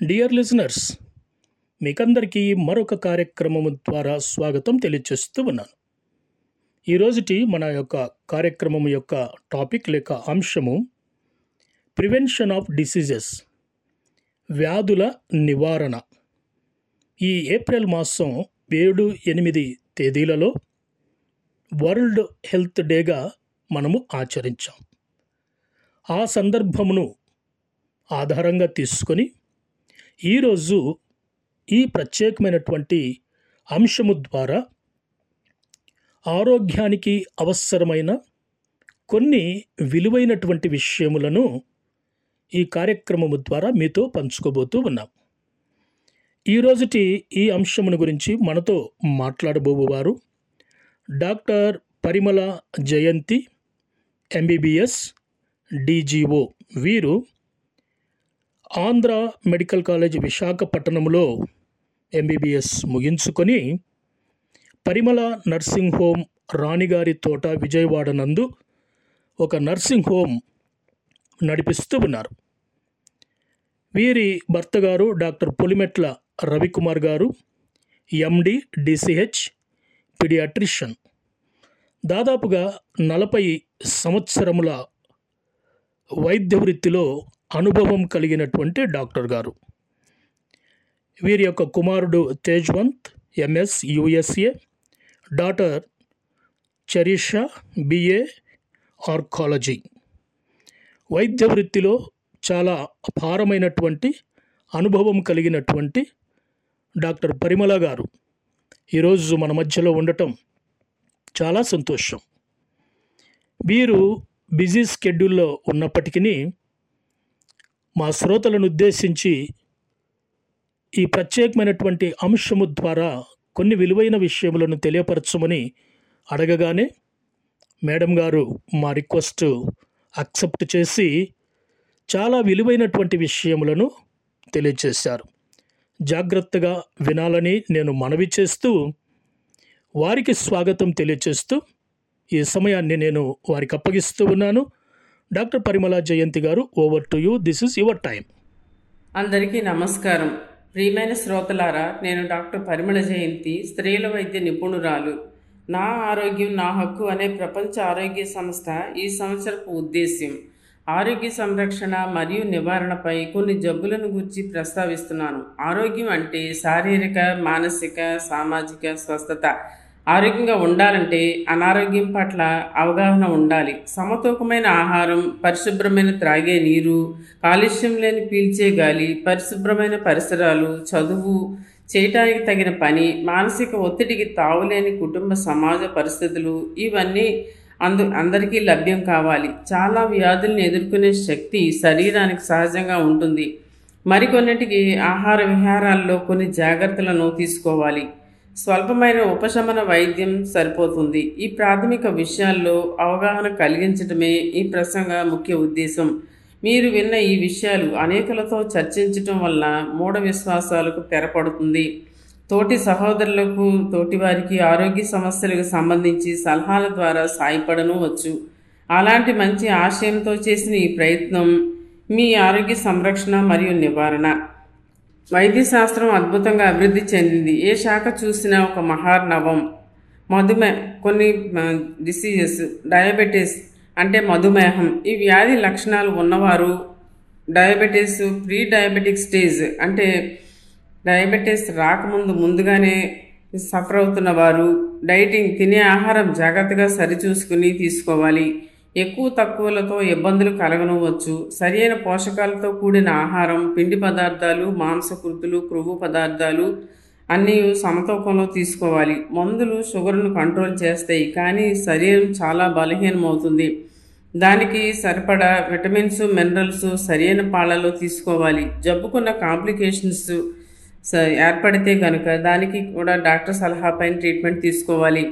dear listeners మీకందరికీ మరొక కార్యక్రమం ద్వారా స్వాగతం తెలియచేస్తూ ఉన్నాను ఈరోజుటి మన యొక్క కార్యక్రమం యొక్క టాపిక్ లేక అంశము ప్రివెన్షన్ ఆఫ్ డిసీజెస్ వ్యాధుల నివారణ ఈ ఏప్రిల్ మాసం ఏడు ఎనిమిది తేదీలలో వరల్డ్ హెల్త్ డేగా మనము ఆచరించాం ఆ సందర్భమును ఆధారంగా తీసుకొని ఈరోజు ఈ ప్రత్యేకమైనటువంటి అంశము ద్వారా ఆరోగ్యానికి అవసరమైన కొన్ని విలువైనటువంటి విషయములను ఈ కార్యక్రమము ద్వారా మీతో పంచుకోబోతూ ఉన్నాం ఈరోజుటి ఈ అంశమును గురించి మనతో మాట్లాడబోవారు doctor Parimala Jayanthi MBBS DGO వీరు ఆంధ్ర మెడికల్ కాలేజ్ విశాఖపట్నంలో ఎంబీబీఎస్ ముగించుకొని పరిమళ నర్సింగ్ హోమ్ రాణిగారి తోట విజయవాడ నందు ఒక నర్సింగ్ హోమ్ నడిపిస్తూ ఉన్నారు వీరి భర్త గారు డాక్టర్ పులిమెట్ల రవికుమార్ గారు ఎండి డిసిహెచ్ పిడియాట్రిషియన్ దాదాపుగా నలభై సంవత్సరముల వైద్య వృత్తిలో అనుభవం కలిగినటువంటి డాక్టర్ గారు వీరి యొక్క కుమారుడు Tejwanth MS USA daughter Charisha BA archaeology వైద్య వృత్తిలో చాలా అపారమైనటువంటి అనుభవం కలిగినటువంటి డాక్టర్ పరిమళ గారు ఈరోజు మన మధ్యలో ఉండటం చాలా సంతోషం వీరు బిజీ స్కెడ్యూల్లో ఉన్నప్పటికీ మా శ్రోతలను ఉద్దేశించి ఈ ప్రత్యేకమైనటువంటి అంశము ద్వారా కొన్ని విలువైన విషయములను తెలియపరచమని అడగగానే మేడం గారు మా రిక్వెస్ట్ అక్సెప్ట్ చేసి చాలా విలువైనటువంటి విషయములను తెలియచేశారు జాగ్రత్తగా వినాలని నేను మనవి చేస్తూ వారికి స్వాగతం తెలియచేస్తూ ఈ సమయాన్ని నేను వారికి అప్పగిస్తూ ఉన్నాను డాక్టర్ పరిమళ జయంతి గారు over to you this is your time అందరికీ నమస్కారం ప్రియమైన శ్రోతలారా నేను డాక్టర్ పరిమళ జయంతి స్త్రీల వైద్య నిపుణురాలు నా ఆరోగ్యం నా హక్కు అనే ప్రపంచ ఆరోగ్య సంస్థ ఈ సంవత్సరపు ఉద్దేశ్యం ఆరోగ్య సంరక్షణ మరియు నివారణపై కొన్ని జబ్బులను గురించి ప్రస్తావిస్తున్నాను ఆరోగ్యం అంటే శారీరక మానసిక సామాజిక స్వస్థత ఆరోగ్యంగా ఉండాలంటే అనారోగ్యం పట్ల అవగాహన ఉండాలి సమతూకమైన ఆహారం పరిశుభ్రమైన త్రాగే నీరు కాలుష్యం లేని పీల్చే గాలి పరిశుభ్రమైన పరిసరాలు చదువు చేయటానికి తగిన పని మానసిక ఒత్తిడికి తావులేని కుటుంబ సమాజ పరిస్థితులు ఇవన్నీ అందు అందరికీ లభ్యం కావాలి చాలా వ్యాధుల్ని ఎదుర్కొనే శక్తి శరీరానికి సహజంగా ఉంటుంది మరికొన్నిటికి ఆహార విహారాల్లో కొన్ని జాగ్రత్తలను తీసుకోవాలి స్వల్పమైన ఉపశమన వైద్యం సరిపోతుంది ఈ ప్రాథమిక విషయాల్లో అవగాహన కలిగించడమే ఈ ప్రసంగ ముఖ్య ఉద్దేశం మీరు విన్న ఈ విషయాలు అనేకులతో చర్చించటం వల్ల మూఢ విశ్వాసాలకు తెరపడుతుంది తోటి సహోదరులకు తోటివారికి ఆరోగ్య సమస్యలకు సంబంధించి సలహాల ద్వారా సాయపడను వచ్చు అలాంటి మంచి ఆశయంతో చేసిన ఈ ప్రయత్నం మీ ఆరోగ్య సంరక్షణ మరియు నివారణ వైద్య శాస్త్రం అద్భుతంగా అభివృద్ధి చెందింది ఏ శాఖ చూసినా ఒక మహార్నవం మధుమే కొన్ని డిసీజెస్ డయాబెటీస్ అంటే మధుమేహం ఈ వ్యాధి లక్షణాలు ఉన్నవారు డయాబెటీస్ ప్రీ డయాబెటిక్ స్టేజ్ అంటే డయాబెటీస్ రాకముందు ముందుగానే సఫర్ అవుతున్న వారు డైటింగ్ తినే ఆహారం జాగ్రత్తగా సరిచూసుకుని తీసుకోవాలి ఎక్కువ తక్కువలతో ఇబ్బందులు కలగనవచ్చు సరైన పోషకాలతో కూడిన ఆహారం పిండి పదార్థాలు మాంసకృతులు క్రొవ్వు పదార్థాలు అన్నీ సమతూకంలో తీసుకోవాలి మందులు షుగర్ను కంట్రోల్ చేస్తాయి కానీ శరీరం చాలా బలహీనమవుతుంది దానికి సరిపడా విటమిన్స్ మినరల్స్ సరైన పాలలో తీసుకోవాలి జబ్బుకున్న కాంప్లికేషన్స్ ఏర్పడితే కనుక దానికి కూడా డాక్టర్ సలహా పైన ట్రీట్మెంట్ తీసుకోవాలి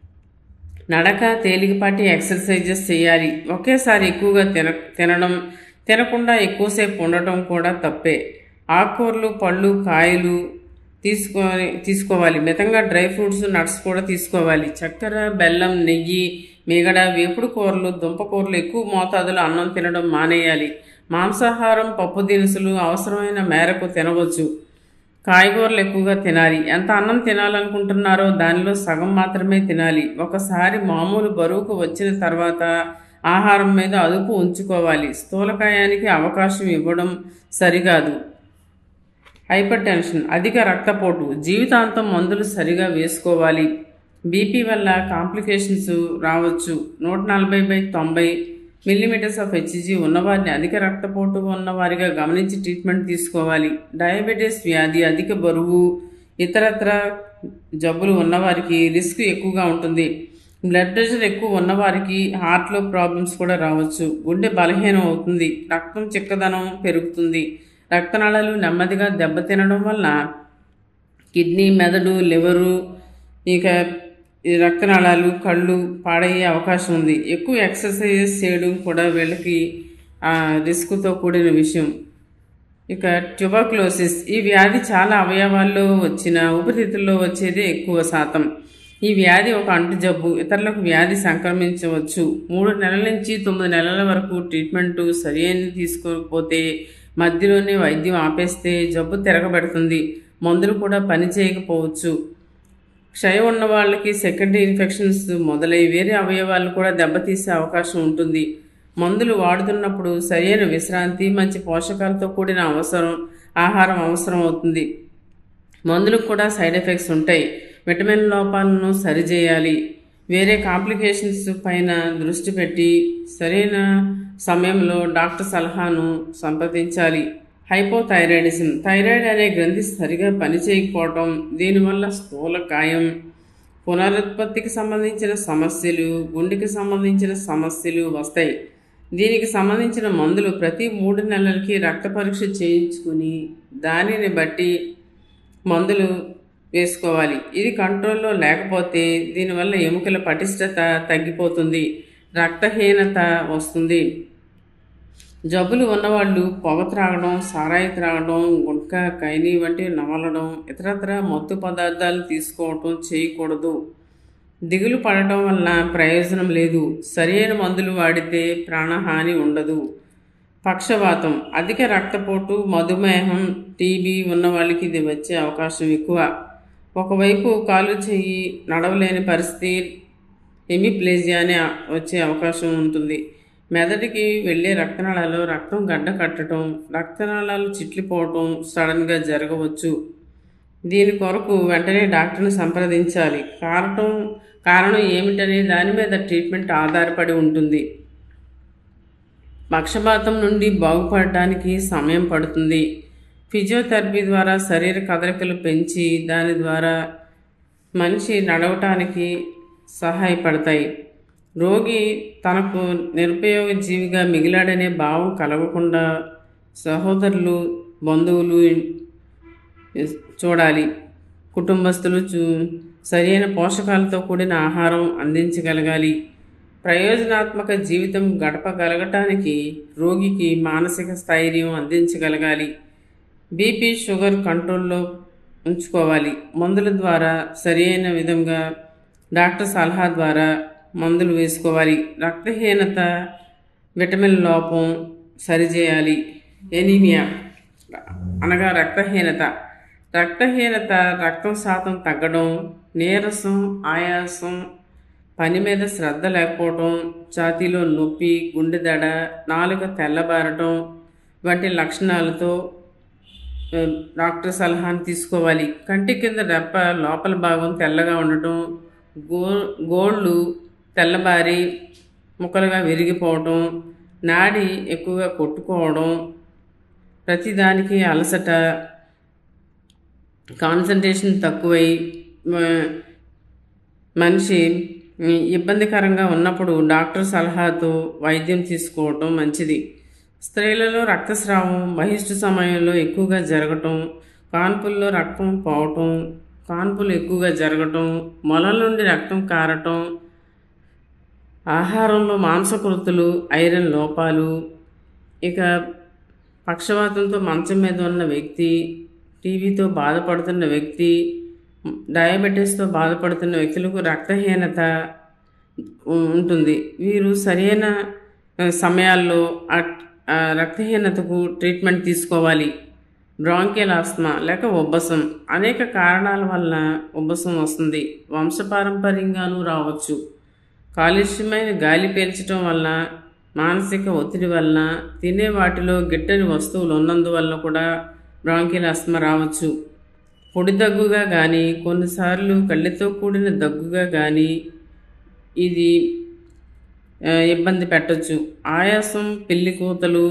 నడక తేలికపాటి ఎక్సర్సైజెస్ చేయాలి ఒకేసారి ఎక్కువగా తిన తినడం తినకుండా ఎక్కువసేపు ఉండటం కూడా తప్పే ఆకుకూరలు పళ్ళు కాయలు తీసుకొని తీసుకోవాలి మితంగా డ్రై ఫ్రూట్స్ నట్స్ కూడా తీసుకోవాలి చక్కెర బెల్లం నెయ్యి మిగడ వేపుడు కూరలు దుంప కూరలు ఎక్కువ మోతాదులో అన్నం తినడం మానేయాలి మాంసాహారం పప్పు దినుసులు అవసరమైన మేరకు తినవచ్చు కాయగూరలు ఎక్కువగా తినాలి ఎంత అన్నం తినాలనుకుంటున్నారో దానిలో సగం మాత్రమే తినాలి ఒకసారి మామూలు బరువుకు వచ్చిన తర్వాత ఆహారం మీద అదుపు ఉంచుకోవాలి స్థూలకాయానికి అవకాశం ఇవ్వడం సరికాదు హైపర్ టెన్షన్ అధిక రక్తపోటు జీవితాంతం మందులు సరిగా వేసుకోవాలి బీపీ వల్ల కాంప్లికేషన్స్ రావచ్చు నూట నలభై బై తొంభై మిల్లీమీటర్స్ ఆఫ్ హెచ్జీ ఉన్నవారిని అధిక రక్తపోటు ఉన్నవారిగా గమనించి ట్రీట్మెంట్ తీసుకోవాలి డయాబెటీస్ వ్యాధి అధిక బరువు ఇతరత్ర జబ్బులు ఉన్నవారికి రిస్క్ ఎక్కువగా ఉంటుంది బ్లడ్ ప్రెషర్ ఎక్కువ ఉన్నవారికి హార్ట్లో ప్రాబ్లమ్స్ కూడా రావచ్చు గుండె బలహీనం అవుతుంది రక్తం చిక్కదనం పెరుగుతుంది రక్తనాళాలు నెమ్మదిగా దెబ్బతినడం వల్ల కిడ్నీ మెదడు లివరు ఇక ఈ రక్తనాళాలు కళ్ళు పాడయ్యే అవకాశం ఉంది ఎక్కువ ఎక్సర్సైజెస్ చేయడం కూడా వీళ్ళకి ఆ, రిస్క్తో కూడిన విషయం ఇక ట్యూబర్క్లోసిస్ ఈ వ్యాధి చాలా అవయవాల్లో వచ్చిన ఊపిరితిత్తుల్లో వచ్చేది ఎక్కువ శాతం ఈ వ్యాధి ఒక అంటు జబ్బు ఇతరులకు వ్యాధి సంక్రమించవచ్చు మూడు నెలల నుంచి తొమ్మిది నెలల వరకు ట్రీట్మెంట్ సరైన తీసుకోకపోతే మధ్యలోనే వైద్యం ఆపేస్తే జబ్బు తిరగబెడుతుంది మందులు కూడా పని చేయకపోవచ్చు క్షయం ఉన్న వాళ్ళకి సెకండరీ ఇన్ఫెక్షన్స్ మొదలై వేరే అవయవాలు కూడా దెబ్బతీసే అవకాశం ఉంటుంది మందులు వాడుతున్నప్పుడు సరైన విశ్రాంతి మంచి పోషకాలతో కూడిన అవసరం ఆహారం అవసరం అవుతుంది మందులకు కూడా సైడ్ ఎఫెక్ట్స్ ఉంటాయి విటమిన్ లోపాలను సరిచేయాలి వేరే కాంప్లికేషన్స్ పైన దృష్టి పెట్టి సరైన సమయంలో డాక్టర్ సలహాను సంప్రదించాలి హైపోథైరాయిడిజం థైరాయిడ్ అనే గ్రంథి సరిగా పనిచేయకపోవటం దీనివల్ల స్థూలకాయం పునరుత్పత్తికి సంబంధించిన సమస్యలు గుండెకి సంబంధించిన సమస్యలు వస్తాయి దీనికి సంబంధించిన మందులు ప్రతి మూడు నెలలకి రక్త పరీక్ష చేయించుకుని దానిని బట్టి మందులు వేసుకోవాలి ఇది కంట్రోల్లో లేకపోతే దీనివల్ల ఎముకల పటిష్టత తగ్గిపోతుంది రక్తహీనత వస్తుంది జబ్బులు ఉన్నవాళ్ళు పొగ త్రాగడం సారాయి త్రాగడం గుట్కా కైని వంటి నమలడం ఇతరత్ర మత్తు పదార్థాలు తీసుకోవటం చేయకూడదు దిగులు పడటం వల్ల ప్రయోజనం లేదు సరైన మందులు వాడితే ప్రాణహాని ఉండదు పక్షవాతం అధిక రక్తపోటు మధుమేహం టీబీ ఉన్న వాళ్ళకి ఇది వచ్చే అవకాశం ఎక్కువ ఒకవైపు కాలు చెయ్యి నడవలేని పరిస్థితి ఎమిప్లేజియా అనే వచ్చే అవకాశం ఉంటుంది మెదడుకి వెళ్ళే రక్తనాళాల్లో రక్తం గడ్డ కట్టడం రక్తనాళాలు చిట్లిపోవటం సడన్గా జరగవచ్చు దీని కొరకు వెంటనే డాక్టర్ని సంప్రదించాలి కారణం కారణం ఏమిటనే దాని మీద ట్రీట్మెంట్ ఆధారపడి ఉంటుంది పక్షపాతం నుండి బాగుపడటానికి సమయం పడుతుంది ఫిజియోథెరపీ ద్వారా శరీర కదలికలు పెంచి దాని ద్వారా మనిషి నడవటానికి సహాయపడతాయి రోగి తనకు నిరుపయోగ జీవిగా మిగిలాడనే భావం కలగకుండా సహోదరులు బంధువులు చూడాలి కుటుంబస్తులు చూ సరైన పోషకాలతో కూడిన ఆహారం అందించగలగాలి ప్రయోజనాత్మక జీవితం గడపగలగటానికి రోగికి మానసిక స్థైర్యం అందించగలగాలి బీపీ షుగర్ కంట్రోల్లో ఉంచుకోవాలి మందుల ద్వారా సరైన విధంగా డాక్టర్ సలహా ద్వారా మందులు వేసుకోవాలి రక్తహీనత విటమిన్ లోపం సరిచేయాలి ఎనీమియా అనగా రక్తహీనత రక్తహీనత రక్తం శాతం తగ్గడం నీరసం ఆయాసం పని మీద శ్రద్ధ లేకపోవటం ఛాతీలో నొప్పి గుండె దడ నాలుక తెల్లబారటం వంటి లక్షణాలతో ఆ, డాక్టర్ సలహాను తీసుకోవాలి కంటి కింద రెప్ప లోపల భాగం తెల్లగా ఉండటం గో గోళ్ళు తెల్లబారి ముక్కలుగా విరిగిపోవటం నాడి ఎక్కువగా కొట్టుకోవడం ప్రతిదానికి అలసట కాన్సన్ట్రేషన్ తక్కువై మ- మనిషి ఉమ్, ఇబ్బందికరంగా ఉన్నప్పుడు డాక్టర్ సలహాతో వైద్యం తీసుకోవటం మంచిది స్త్రీలలో రక్తస్రావం బహిష్టు సమయంలో ఎక్కువగా జరగటం కాన్పుల్లో రక్తం పోవటం కాన్పులు ఎక్కువగా జరగటం మొలల నుండి రక్తం కారటం ఆహారంలో మాంసకృతులు ఐరన్ లోపాలు ఇక పక్షవాతంతో మంచం మీద ఉన్న వ్యక్తి టీవీతో బాధపడుతున్న వ్యక్తి డయాబెటీస్తో బాధపడుతున్న వ్యక్తులకు రక్తహీనత ఉ- ఉంటుంది వీరు సరైన ఆ, సమయాల్లో ఆ- ఆ, రక్తహీనతకు ట్రీట్మెంట్ తీసుకోవాలి బ్రాంకియల్ ఆస్మా లేక ఉబ్బసం అనేక కారణాల వల్ల ఉబ్బసం వస్తుంది వంశపారంపర్యంగానూ రావచ్చు కాలుష్యమైన గాలి పీల్చడం వల్ల మానసిక ఒత్తిడి వలన తినే వాటిలో గిట్టని వస్తువులు ఉన్నందువల్ల కూడా బ్రాంకియల్ ఆస్మా రావచ్చు పొడి దగ్గుగా కానీ కొన్నిసార్లు కళ్ళతో కూడిన దగ్గుగా కానీ ఇది ఆ, ఇబ్బంది పెట్టచ్చు ఆయాసం పిల్లి కూతలు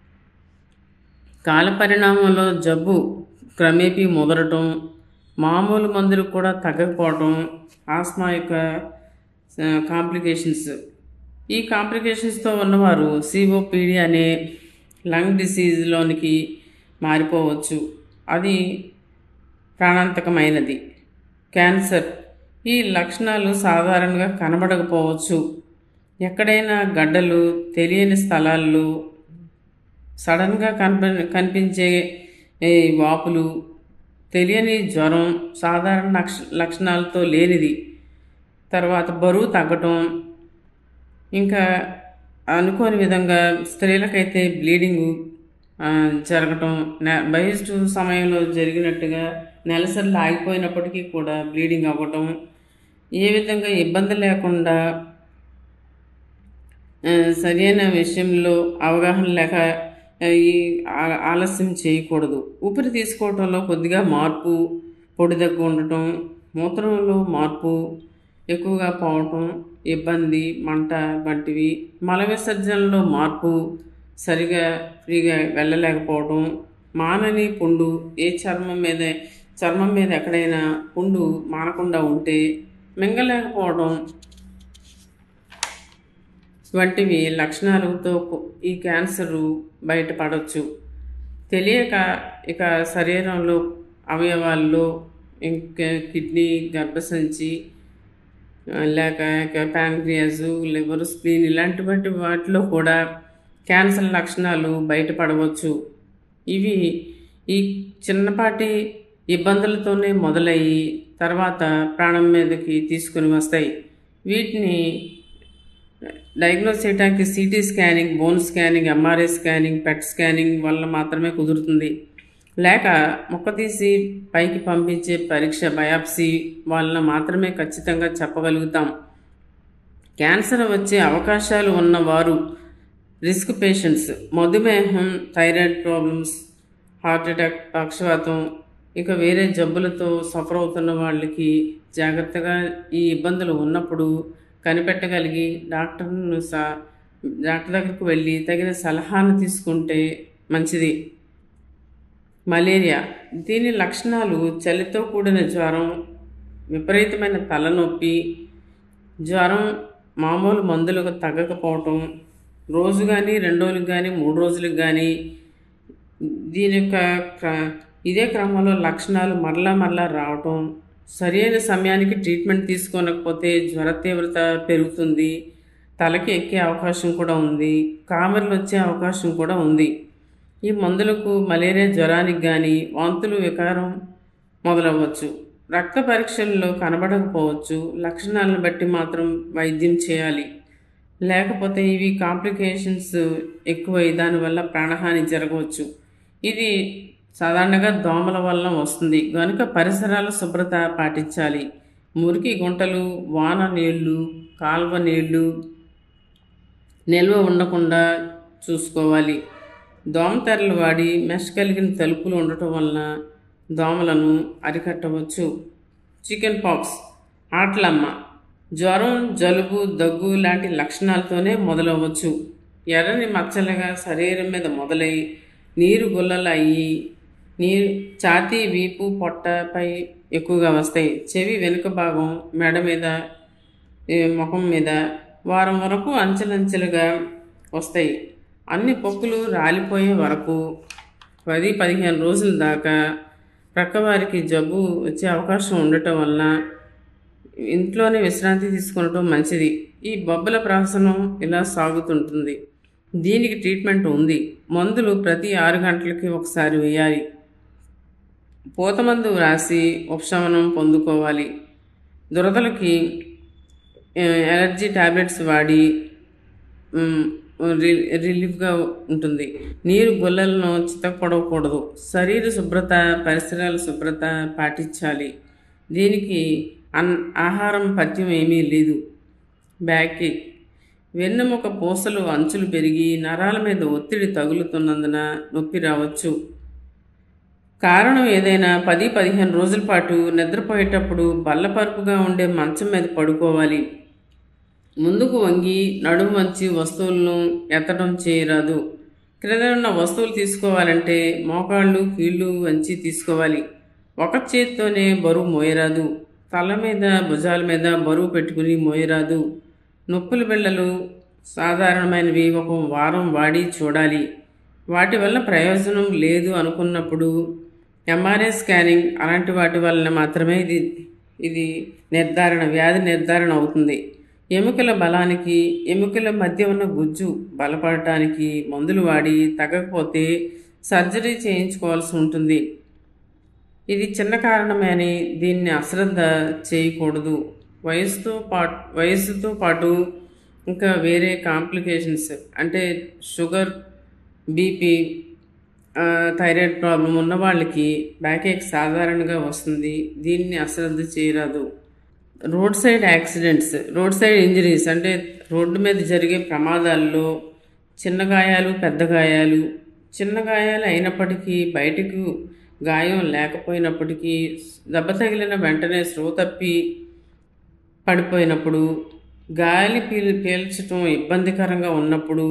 కాల పరిణామంలో జబ్బు క్రమేపీ ముదరటం మామూలు మందులు కూడా తగ్గకపోవటం ఆస్మా యొక్క కాంప్లికేషన్స్ ఈ కాంప్లికేషన్స్తో ఉన్నవారు సిఓపిడి అనే లంగ్ డిసీజ్లోనికి మారిపోవచ్చు అది ప్రాణాంతకమైనది క్యాన్సర్ ఈ లక్షణాలు సాధారణంగా కనబడకపోవచ్చు ఎక్కడైనా గడ్డలు తెలియని స్థలాల్లో సడన్గా కనిప కనిపించే ఏ, వాపులు తెలియని జ్వరం సాధారణ లక్ష లక్షణాలతో లేనిది తర్వాత బరువు తగ్గటం ఇంకా అనుకోని విధంగా స్త్రీలకైతే బ్లీడింగు ఆ, జరగటం నె బహిష్టు సమయంలో జరిగినట్టుగా నెలసరిలు ఆగిపోయినప్పటికీ కూడా బ్లీడింగ్ అవ్వటం ఏ విధంగా ఇబ్బంది లేకుండా ఆ, సరైన విషయంలో అవగాహన లేక ఆ, ఈ ఆ- ఆలస్యం చేయకూడదు ఊపిరి తీసుకోవటంలో కొద్దిగా మార్పు పొడి దగ్గు ఉండటం మూత్రంలో మార్పు ఎక్కువగా పోవటం ఇబ్బంది మంట వంటివి మల విసర్జనలో మార్పు సరిగా ఫ్రీగా వెళ్ళలేకపోవడం మానని పుండు ఏ చర్మం మీద చర్మం మీద ఎక్కడైనా పుండు మానకుండా ఉంటే మింగలేకపోవడం వంటివి లక్షణాలతో కు- ఈ క్యాన్సరు బయటపడవచ్చు తెలియక ఇక శరీరంలో అవయవాల్లో ఇంకా కిడ్నీ గర్భసంచి ఆ, లేక ఇక ప్యాంక్రియాస్ లివర్ స్ప్లీన్ ఇలాంటి వాటిలో కూడా క్యాన్సర్ లక్షణాలు బయటపడవచ్చు ఇవి ఈ చిన్నపాటి ఇబ్బందులతోనే మొదలయ్యి తర్వాత ప్రాణం మీదకి తీసుకుని వస్తాయి వీటిని డయాగ్నోస్ చేయడానికి CT scanning bone scanning MRI scanning PET scanning వల్ల మాత్రమే కుదురుతుంది లేక మొక్క తీసి పైకి పంపించే పరీక్ష బయాప్సీ వలన మాత్రమే ఖచ్చితంగా చెప్పగలుగుతాం క్యాన్సర్ వచ్చే అవకాశాలు ఉన్నవారు రిస్క్ పేషెంట్స్ మధుమేహం థైరాయిడ్ ప్రాబ్లమ్స్ హార్ట్ అటాక్ పక్షవాతం ఇక వేరే జబ్బులతో సఫర్ అవుతున్న వాళ్ళకి జాగ్రత్తగా ఈ ఇబ్బందులు ఉన్నప్పుడు కనిపెట్టగలిగి డాక్టర్ను సా డాక్టర్ దగ్గరకు వెళ్ళి తగిన సలహాను తీసుకుంటే మంచిది మలేరియా దీని లక్షణాలు చలితో కూడిన జ్వరం విపరీతమైన తలనొప్పి జ్వరం మామూలు మందులకు తగ్గకపోవటం రోజు కానీ రెండు రోజులకు కానీ మూడు రోజులకు కానీ దీని యొక్క క్ర- ఇదే క్రమంలో లక్షణాలు మరలా మరలా రావటం సరైన సమయానికి ట్రీట్మెంట్ తీసుకోనకపోతే జ్వర తీవ్రత పెరుగుతుంది తలకి ఎక్కే అవకాశం కూడా ఉంది కామెర్లు వచ్చే అవకాశం కూడా ఉంది ఈ మందులకు మలేరియా జ్వరానికి కానీ వాంతులు వికారం మొదలవ్వచ్చు రక్త పరీక్షల్లో కనబడకపోవచ్చు లక్షణాలను బట్టి మాత్రం వైద్యం చేయాలి లేకపోతే ఇవి కాంప్లికేషన్స్ ఎక్కువై దానివల్ల ప్రాణహాని జరగవచ్చు ఇది సాధారణంగా దోమల వల్ల వస్తుంది కనుక పరిసరాల శుభ్రత పాటించాలి మురికి గుంటలు వాన నీళ్లు కాల్వ నీళ్లు నిల్వ ఉండకుండా చూసుకోవాలి దోమతెరలు వాడి మెష్ కలిగిన తలుపులు ఉండటం వలన దోమలను అరికట్టవచ్చు చికెన్ పాక్స్ ఆటలమ్మ జ్వరం జలుబు దగ్గు లాంటి లక్షణాలతోనే మొదలవ్వచ్చు ఎర్రని మచ్చలుగా శరీరం మీద మొదలై నీరు గుల్లలు అయ్యి నీరు ఛాతీ వీపు పొట్టపై ఎక్కువగా వస్తాయి చెవి వెనుక భాగం మెడ మీద ఈ ముఖం మీద వారం వరకు అంచెలంచెలుగా వస్తాయి అన్ని పొక్కులు రాలిపోయే వరకు పది పదిహేను రోజుల దాకా ప్రక్కవారికి జబ్బు వచ్చే అవకాశం ఉండటం వలన ఇంట్లోనే విశ్రాంతి తీసుకునడం మంచిది ఈ బొబ్బల ప్రహసనం ఇలా సాగుతుంటుంది దీనికి ట్రీట్మెంట్ ఉంది మందులు ప్రతి ఆరు గంటలకి ఒకసారి వేయాలి పూతమందు రాసి ఉపశమనం పొందుకోవాలి దురదలకి ఆ, ఎలర్జీ టాబ్లెట్స్ వాడి ఉమ్, రి- రిలీఫ్గా ఉంటుంది నీరు గొల్లలను చిత్తపడకూడదు శరీర శుభ్రత పరిసరాల శుభ్రత పాటించాలి దీనికి అన్ ఆహారం పథ్యం ఏమీ లేదు బ్యాక్ వెన్నెముక పూసలు అంచులు పెరిగి నరాల మీద ఒత్తిడి తగులుతున్నందున నొప్పి రావచ్చు కారణం ఏదైనా పది పదిహేను రోజుల పాటు నిద్రపోయేటప్పుడు బల్లపరుపుగా ఉండే మంచం మీద పడుకోవాలి ముందుకు వంగి నడుము వంచి వస్తువులను ఎత్తడం చేయరాదు క్రింద ఉన్న వస్తువులు తీసుకోవాలంటే మోకాళ్ళు కీళ్ళు వంచి తీసుకోవాలి ఒక చేత్తోనే బరువు మోయరాదు తల మీద భుజాల మీద బరువు పెట్టుకుని మోయరాదు నొప్పుల బిళ్ళలు సాధారణమైనవి ఒక వారం వాడి చూడాలి వాటి వల్ల ప్రయోజనం లేదు అనుకున్నప్పుడు ఎంఆర్ఐ స్కానింగ్ అలాంటి వాటి వలన మాత్రమే ఇది ఇది నిర్ధారణ వ్యాధి నిర్ధారణ అవుతుంది ఎముకల బలానికి ఎముకల మధ్య ఉన్న గుజ్జు బలపడటానికి మందులు వాడి తగ్గకపోతే సర్జరీ చేయించుకోవాల్సి ఉంటుంది ఇది చిన్న కారణమే అని దీన్ని అశ్రద్ధ చేయకూడదు వయసుతో పాటు వయసుతో పాటు ఇంకా వేరే కాంప్లికేషన్స్ అంటే షుగర్ బీపీ థైరాయిడ్ ప్రాబ్లం ఉన్న వాళ్ళకి బ్యాకేక్ సాధారణంగా వస్తుంది దీన్ని అశ్రద్ధ చేయరాదు road side accidents road side injuries అంటే రోడ్డు మీద జరిగే ప్రమాదాల్లో చిన్న గాయాలు పెద్ద గాయాలు చిన్న గాయాలు అయినప్పటికీ బయటకు గాయం లేకపోయినప్పటికీ దెబ్బ తగిలిన వెంటనే స్రో తప్పి పడిపోయినప్పుడు గాలి పీల్ పీల్చడం ఇబ్బందికరంగా ఉన్నప్పుడు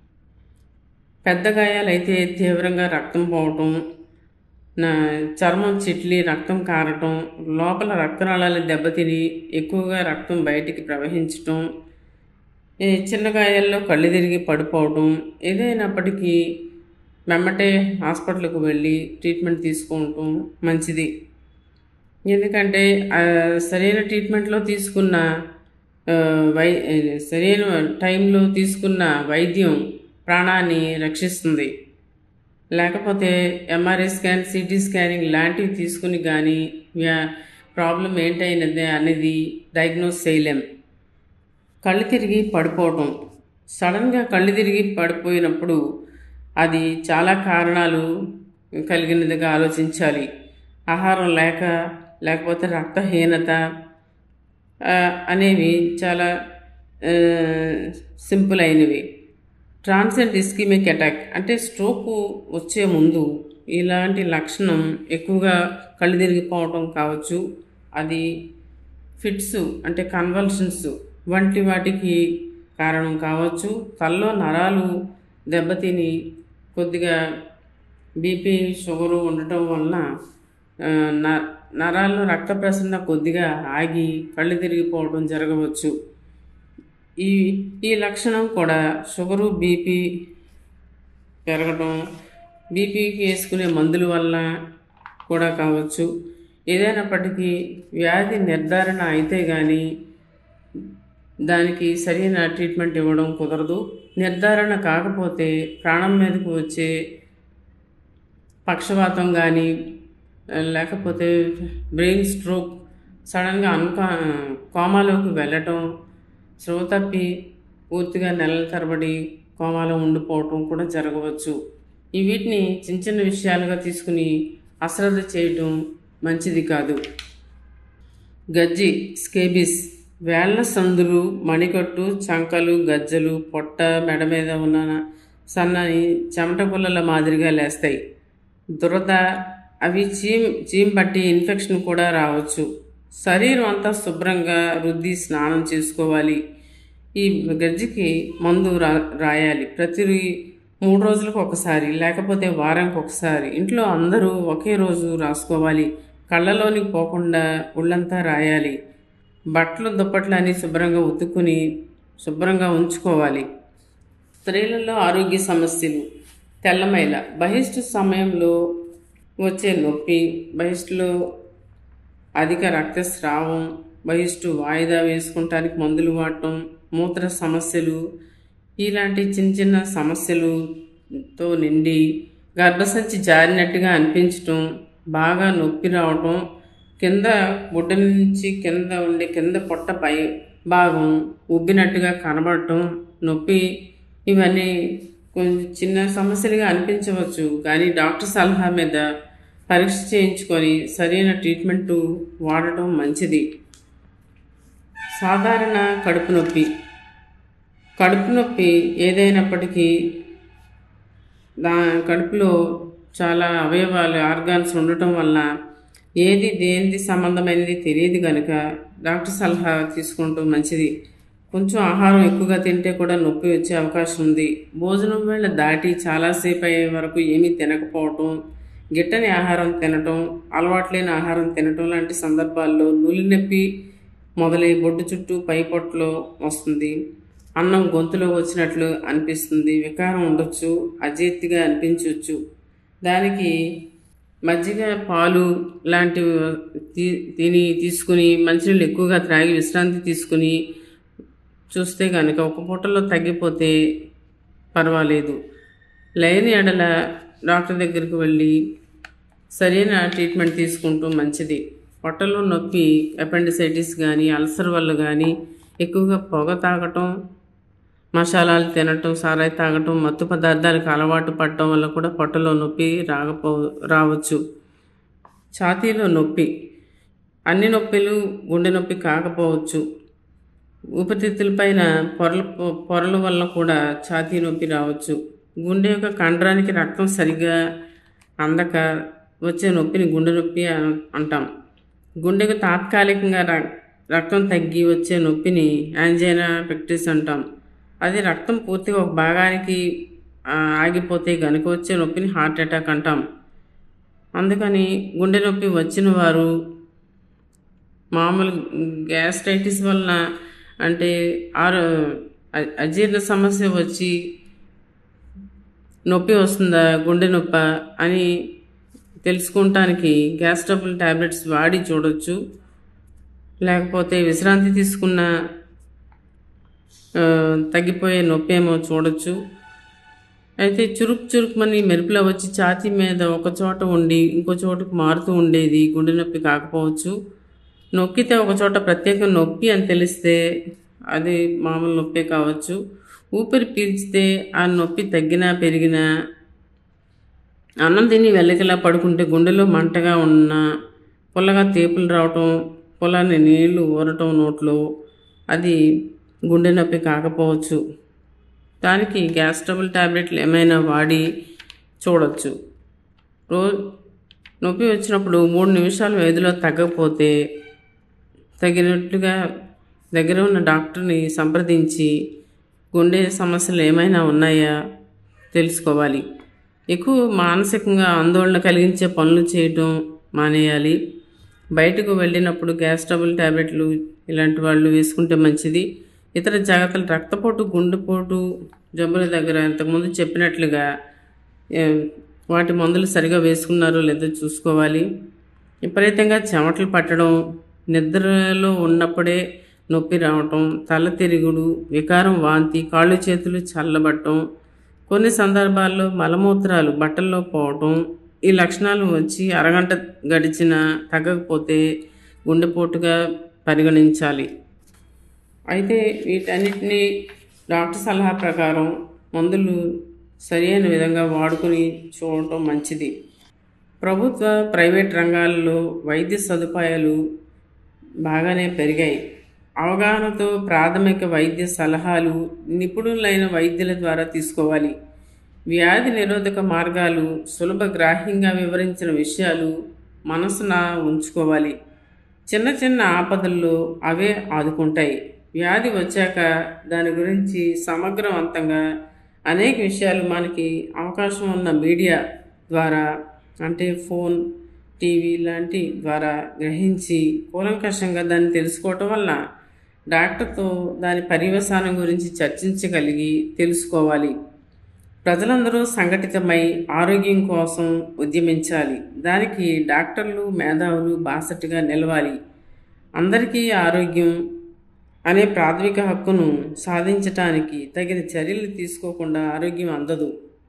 పెద్ద గాయాలైతే తీవ్రంగా రక్తం పోవటం నా చర్మం చిట్లి రక్తం కారటం లోపల రక్తనాళాలు దెబ్బతిని ఎక్కువగా రక్తం బయటికి ప్రవహించటం ఈ చిన్న గాయాల్లో కళ్ళు తిరిగి పడిపోవటం ఏదైనప్పటికీ వెంబటే హాస్పిటల్కి వెళ్ళి ట్రీట్మెంట్ తీసుకోవటం మంచిది ఎందుకంటే ఆ, సరైన ట్రీట్మెంట్లో తీసుకున్న ఆ, వై సరైన టైంలో తీసుకున్న వైద్యం ప్రాణాన్ని రక్షిస్తుంది లేకపోతే ఎంఆర్ఐ స్కాన్ సిటీ స్కానింగ్ లాంటివి తీసుకుని కానీ వ్యా ప్రాబ్లం ఏంటైనది అనేది డయాగ్నోస్ చేయలేం కళ్ళు తిరిగి పడిపోవటం సడన్గా కళ్ళు తిరిగి పడిపోయినప్పుడు అది చాలా కారణాలు కలిగినదిగా ఆలోచించాలి ఆహారం లేక లేకపోతే రక్తహీనత ఆ, అనేవి చాలా ఆ, సింపుల్ అయినవి ట్రాన్సెంట్ ఇస్కిమిక్ అటాక్ అంటే స్ట్రోక్ వచ్చే ముందు ఇలాంటి లక్షణం ఎక్కువగా కళ్ళు తిరిగిపోవటం కావచ్చు అది ఫిట్స్ అంటే కన్వల్షన్స్ వంటి వాటికి కారణం కావచ్చు తలలో నరాలు దెబ్బతిని కొద్దిగా బీపీ షుగరు ఉండటం వలన ఆ, న- నరాల్లో రక్త ప్రసరణ కొద్దిగా ఆగి కళ్ళు తిరిగిపోవడం జరగవచ్చు ఈ ఈ లక్షణం కూడా షుగరు బీపీ పెరగటం బీపీకి వేసుకునే మందుల వల్ల కూడా కావచ్చు ఏదైనప్పటికీ వ్యాధి నిర్ధారణ అయితే కానీ దానికి సరైన ట్రీట్మెంట్ ఇవ్వడం కుదరదు నిర్ధారణ కాకపోతే ప్రాణం మీదకు వచ్చే పక్షవాతం కానీ లేకపోతే బ్రెయిన్ స్ట్రోక్ సడన్గా అన్కా కోమాలోకి వెళ్ళటం స్రవ తప్పి పూర్తిగా నెలల తరబడి కోమాలో ఉండిపోవటం కూడా జరగవచ్చు ఈ వీటిని చిన్న చిన్న విషయాలుగా తీసుకుని అశ్రద్ధ చేయటం మంచిది కాదు గజ్జి స్కేబిస్ వేళ్ల సందులు మణికట్టు చంకలు గజ్జలు పొట్ట మెడ మీద ఉన్న సన్నని చెమట పుల్లల మాదిరిగా లేస్తాయి దురద అవి చీమ్ చీమ్ పట్టి ఇన్ఫెక్షన్ కూడా రావచ్చు శరీరం అంతా శుభ్రంగా రుద్ది స్నానం చేసుకోవాలి ఈ గజ్జికి మందు రా రాయాలి ప్రతి మూడు రోజులకు ఒకసారి లేకపోతే వారానికి ఒకసారి ఇంట్లో అందరూ ఒకే రోజు రాసుకోవాలి కళ్ళలోనికి పోకుండా ఒళ్ళంతా రాయాలి బట్టలు దుప్పట్లు అన్నీ శుభ్రంగా ఉతుక్కుని శుభ్రంగా ఉంచుకోవాలి స్త్రీలలో ఆరోగ్య సమస్యలు తెల్లమైల బహిష్టు సమయంలో వచ్చే నొప్పి బహిష్టులో అధిక రక్తస్రావం బహిష్టు వాయిదా వేసుకుంటానికి మందులు వాడటం మూత్ర సమస్యలు ఇలాంటి చిన్న చిన్న సమస్యలుతో నిండి గర్భసంచి జారినట్టుగా అనిపించటం బాగా నొప్పి రావటం కింద బుడ్డ నుంచి కింద ఉండే కింద పొట్ట పై భాగం ఉబ్బినట్టుగా కనబడటం నొప్పి ఇవన్నీ కొంచెం చిన్న సమస్యలుగా అనిపించవచ్చు కానీ డాక్టర్ సలహా మీద పరీక్ష చేయించుకొని సరైన ట్రీట్మెంట్ వాడటం మంచిది సాధారణ కడుపు నొప్పి కడుపు నొప్పి ఏదైనప్పటికీ దా కడుపులో చాలా అవయవాలు ఆర్గాన్స్ ఉండటం వల్ల ఏది దేనిది సంబంధమైనది తెలియదు కనుక డాక్టర్ సలహా తీసుకుంటూ మంచిది కొంచెం ఆహారం ఎక్కువగా తింటే కూడా నొప్పి వచ్చే అవకాశం ఉంది భోజనం వేళ దాటి చాలాసేపు అయ్యే వరకు ఏమీ తినకపోవటం గిట్టని ఆహారం తినటం అలవాట్లేని ఆహారం తినటం లాంటి సందర్భాల్లో నులి నొప్పి మొదలై బొడ్డు చుట్టూ పై పొట్టలో వస్తుంది అన్నం గొంతులో వచ్చినట్లు అనిపిస్తుంది వికారం ఉండొచ్చు అజీర్తిగా అనిపించవచ్చు దానికి మజ్జిగ పాలు లాంటివి తీ- తిని తీసుకుని మంచినీళ్ళు ఎక్కువగా త్రాగి విశ్రాంతి తీసుకుని చూస్తే కనుక ఒక పూటలో తగ్గిపోతే పర్వాలేదు లేని ఎడల డాక్టర్ దగ్గరికి వెళ్ళి సరైన ట్రీట్మెంట్ తీసుకుంటూ మంచిది పొట్టలో నొప్పి అపెండిసైటిస్ కానీ అల్సర్ వల్ల కానీ ఎక్కువగా పొగ తాగటం మసాలాలు తినటం సారాయి తాగటం మత్తు పదార్థాలకు అలవాటు పడటం వల్ల కూడా పొట్టలో నొప్పి రాకపో రావచ్చు ఛాతీలో నొప్పి అన్ని నొప్పిలు గుండె నొప్పి కాకపోవచ్చు ఊపిరితిత్తులపైన పొరల పొరల వల్ల కూడా ఛాతీ నొప్పి రావచ్చు గుండె యొక్క కండరానికి రక్తం సరిగా అందక వచ్చే నొప్పిని గుండె నొప్పి అన- అంటాం గుండెకు తాత్కాలికంగా ర- రక్తం తగ్గి వచ్చే నొప్పిని యాంజైనా పెక్టిస్ అంటాం అది రక్తం పూర్తిగా ఒక భాగానికి ఆ, ఆగిపోతే గనుక వచ్చే నొప్పిని హార్ట్ అటాక్ అంటాం అందుకని గుండె నొప్పి వచ్చిన వారు మామూలు గ్యాస్ట్రైటిస్ వలన అంటే ఆరో అ- అజీర్ణ సమస్య వచ్చి నొప్పి వస్తుందా గుండె నొప్ప అని తెలుసుకుంటానికి గ్యాస్ ట్రబుల్ ట్యాబ్లెట్స్ వాడి చూడొచ్చు లేకపోతే విశ్రాంతి తీసుకున్న ఆ, తగ్గిపోయే నొప్పి ఏమో చూడొచ్చు అయితే చురుకు చురుకుమని మెరుపులో వచ్చి ఛాతీ మీద ఒక చోట ఉండి ఇంకో చోటకు మారుతూ ఉండేది గుండె నొప్పి కాకపోవచ్చు నొక్కితే ఒక చోట ప్రత్యేక నొప్పి అని తెలిస్తే అది మామూలు నొప్పే కావచ్చు ఊపిరి పీల్చితే ఆ నొప్పి తగ్గినా పెరిగినా అన్నం తిని వెల్లకిలా పడుకుంటే గుండెలో మంటగా ఉన్న పుల్లగా తేపులు రావటం పొలాన్ని నీళ్లు ఊరటం నోట్లో అది గుండె నొప్పి కాకపోవచ్చు దానికి గ్యాస్ ట్రబుల్ టాబ్లెట్లు ఏమైనా వాడి చూడొచ్చు రో నొప్పి వచ్చినప్పుడు మూడు నిమిషాల వ్యవధిలో తగ్గకపోతే తగినట్లుగా దగ్గర ఉన్న డాక్టర్ని సంప్రదించి గుండె సమస్యలు ఏమైనా ఉన్నాయా తెలుసుకోవాలి ఎక్కువ మానసికంగా ఆందోళన కలిగించే పనులు చేయటం మానేయాలి బయటకు వెళ్ళినప్పుడు గ్యాస్ ట్రబుల్ ట్యాబ్లెట్లు ఇలాంటి వాళ్ళు వేసుకుంటే మంచిది ఇతర జాగ్రత్తలు రక్తపోటు గుండెపోటు జబ్బుల దగ్గర ఇంతకుముందు చెప్పినట్లుగా ఏ, వాటి మందులు సరిగా వేసుకున్నారో లేదో చూసుకోవాలి విపరీతంగా చెమటలు పట్టడం నిద్రలో ఉన్నప్పుడే నొప్పి రావటం తల తిరుగుడు వికారం వాంతి కాళ్ళు చేతులు చల్లబట్టడం కొన్ని సందర్భాల్లో మలమూత్రాలు బట్టల్లో పోవటం ఈ లక్షణాలు వచ్చి అరగంట గడిచినా తగ్గకపోతే గుండెపోటుగా పరిగణించాలి అయితే వీటన్నిటినీ డాక్టర్ సలహా ప్రకారం మందులు సరైన విధంగా వాడుకొని చూడటం మంచిది ప్రభుత్వ ప్రైవేట్ రంగాల్లో వైద్య సదుపాయాలు బాగానే పెరిగాయి అవగాహనతో ప్రాథమిక వైద్య సలహాలు నిపుణులైన వైద్యుల ద్వారా తీసుకోవాలి వ్యాధి నిరోధక మార్గాలు సులభ గ్రాహ్యంగా వివరించిన విషయాలు మనసున ఉంచుకోవాలి చిన్న చిన్న ఆపదల్లో అవే ఆదుకుంటాయి వ్యాధి వచ్చాక దాని గురించి సమగ్రవంతంగా అనేక విషయాలు మనకి అవకాశం ఉన్న మీడియా ద్వారా అంటే ఫోన్ టీవీ లాంటి ద్వారా గ్రహించి కూలంకషంగా దాన్ని తెలుసుకోవటం వల్ల డాక్టర్తో దాని పర్యవసానం గురించి చర్చించగలిగి తెలుసుకోవాలి ప్రజలందరూ సంఘటితమై ఆరోగ్యం కోసం ఉద్యమించాలి దానికి డాక్టర్లు మేధావులు బాసటగా నిలవాలి అందరికీ ఆరోగ్యం అనే ప్రాథమిక హక్కును సాధించటానికి తగిన చర్యలు తీసుకోకుండా ఆరోగ్యం అందదు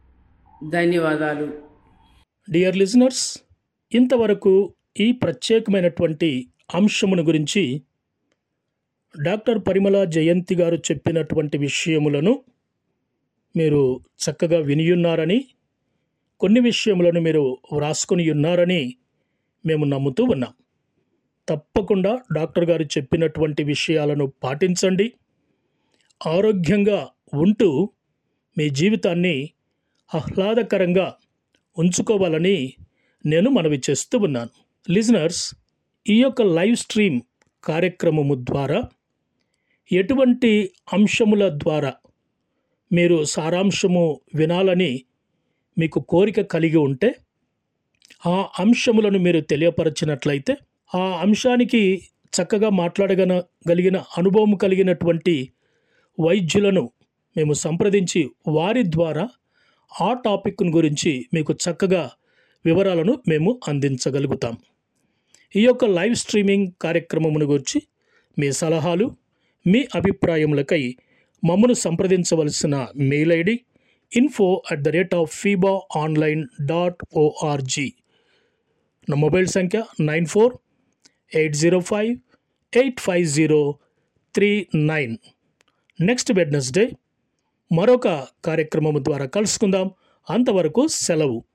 ధన్యవాదాలు డియర్ లిజనర్స్ ఇంతవరకు ఈ ప్రత్యేకమైనటువంటి అంశమును గురించి డాక్టర్ పరిమళ జయంతి గారు చెప్పినటువంటి విషయములను మీరు చక్కగా వినియున్నారని కొన్ని విషయములను మీరు వ్రాసుకొని ఉన్నారని మేము నమ్ముతూ ఉన్నాం తప్పకుండా డాక్టర్ గారు చెప్పినటువంటి విషయాలను పాటించండి ఆరోగ్యంగా ఉంటూ మీ జీవితాన్ని ఆహ్లాదకరంగా ఉంచుకోవాలని నేను మనవి చేస్తూ ఉన్నాను లిజనర్స్ ఈ యొక్క లైవ్ స్ట్రీమ్ కార్యక్రమము ద్వారా ఎటువంటి అంశముల ద్వారా మీరు సారాంశము వినాలని మీకు కోరిక కలిగి ఉంటే ఆ అంశములను మీరు తెలియపరచినట్లయితే ఆ అంశానికి చక్కగా మాట్లాడగన గలిగిన అనుభవం కలిగినటువంటి వైద్యులను మేము సంప్రదించి వారి ద్వారా ఆ టాపిక్ గురించి మీకు చక్కగా వివరాలను మేము అందించగలుగుతాం ఈ యొక్క లైవ్ స్ట్రీమింగ్ కార్యక్రమమును గురించి మీ సలహాలు మీ అభిప్రాయములకై మమ్మను సంప్రదించవలసిన mail ID info at the rate of feeba online dot ORG నా మొబైల్ సంఖ్య nine four eight zero five eight five zero three nine next Wednesday మరొక కార్యక్రమం ద్వారా కలుసుకుందాం అంతవరకు సెలవు